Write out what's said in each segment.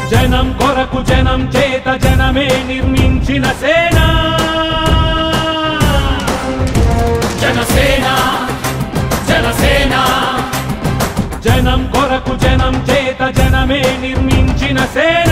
జనం కొరకు జనం చేత జనమే నిర్మించిన సేన జనసేన జనసేన జనం కొరకు జనం చేత జనమే నిర్మించిన సేన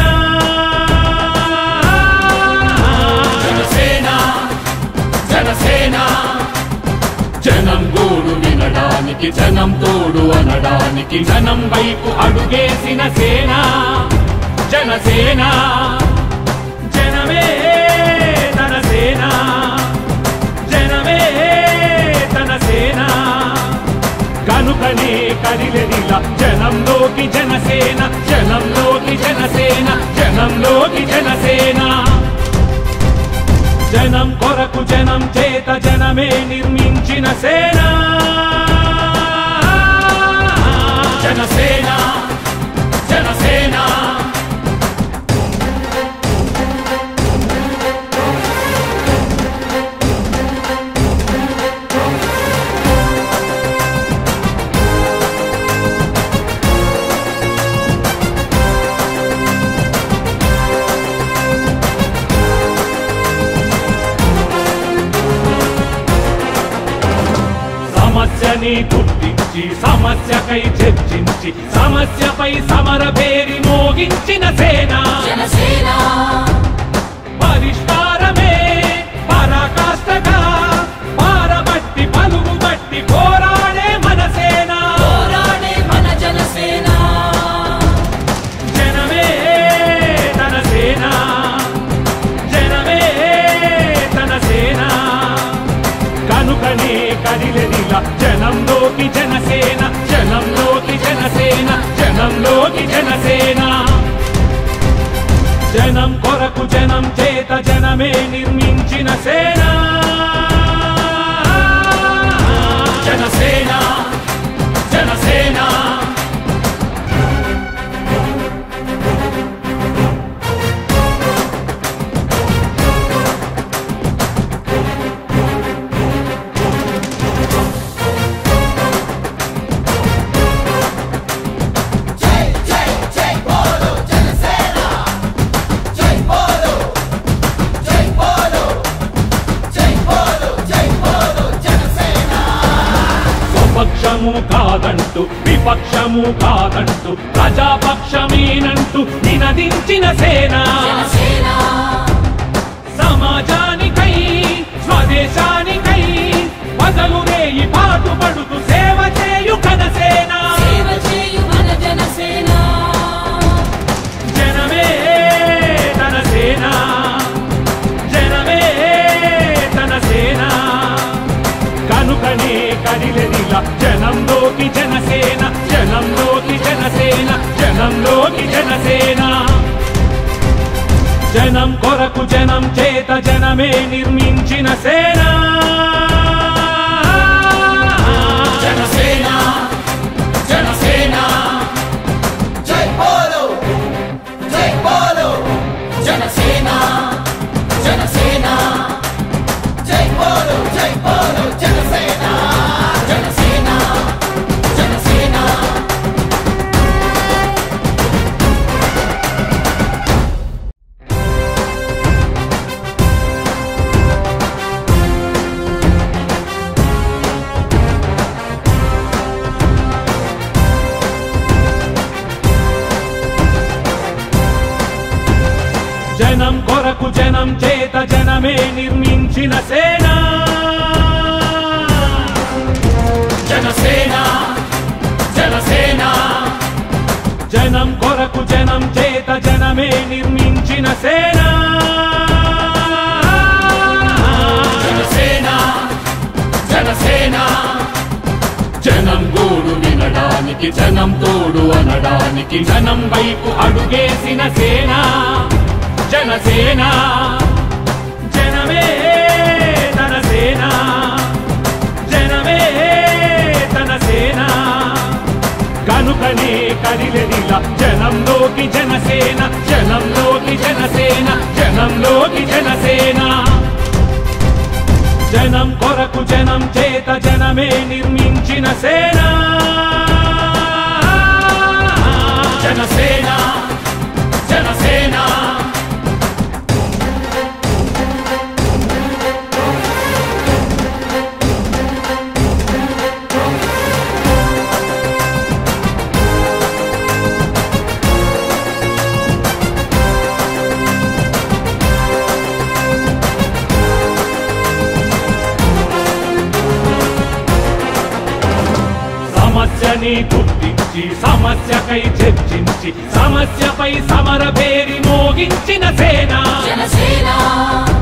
జనసేన జనసేన జనం గోడు వినడానికి జనం తోడు అనడానికి జనం వైపు అడుగేసిన సేన జనసేన జనమే తన సేన జనమే తన సేన కనుకనే కదిలెదిలా జనంలోకి జనసేన జనంలోకి జనసేన జనంలోకి జనసేన జనం కొరకు జనం చేత జనమే నిర్మించిన సేన జనసేన జనసేన సమస్యని గుర్తించి సమస్యకై చర్చించి సమస్యపై సమర పేరి మోగించిన సేన జనసేన పరిష్కారమే పరాకాష్ఠగా పారబట్టి పలుగు బట్టి పోరాడే మన సేన పోరాడే మన జనసేన జనమే తన సేన జనమే తన సేన కనుకనే కదిలెదిలా జనంలోకి జనసేన జనంలోకి జనసేన జనంలోకి జనసేన జనం కొరకు జనం చేత జనమే నిర్మించిన సేన జనసేన జనసేన స్వపక్షము కాదంటూ విపక్షము కాదంటూ ప్రజాపక్షమేనంటూ నినదించిన సేన జనసేన సమాజానికై స్వదేశానికై బదలు రేయి పాటుపడుతూ సేవ చేయు కనసేన సేవ చేయు మన జనసేన జనమే తన సేన జనమే తన సేన కనుకనే కదిలెదిలా జనంలోకి జనసేన జనంలోకి జనసేన జనంలోకి జనసేన జనం కొరకు జనం చేత జనమే నిర్మించిన సేన జనసేన జనసేన జై బోలో జై బోలో జనసేన జనసేన జై బోలో జై బోలో జనసేన జనసేన జనసేన జనం కొరకు జనం చేత జనమే నిర్మించిన సేన జనసేన జనసేన జనం కొరకు జనం చేత జనమే నిర్మించిన సేన జనసేన జనసేన జనం గోడు వినడానికి జనం తోడు అనడానికి జనం వైపు అడుగేసిన సేన జనసేన జనమే తన సేన జనమే తన సేన కనుకనే కదిలెదిలా జనంలోకి జనసేన జనంలోకి జనసేన జనంలోకి జనసేన జనం కొరకు జనం చేత జనమే నిర్మించిన సేన జనసేన జనసేన సమస్యని గుర్తించి సమస్యకై చర్చించి సమస్యపై సమర పేరి మోగించిన సేన జనసేన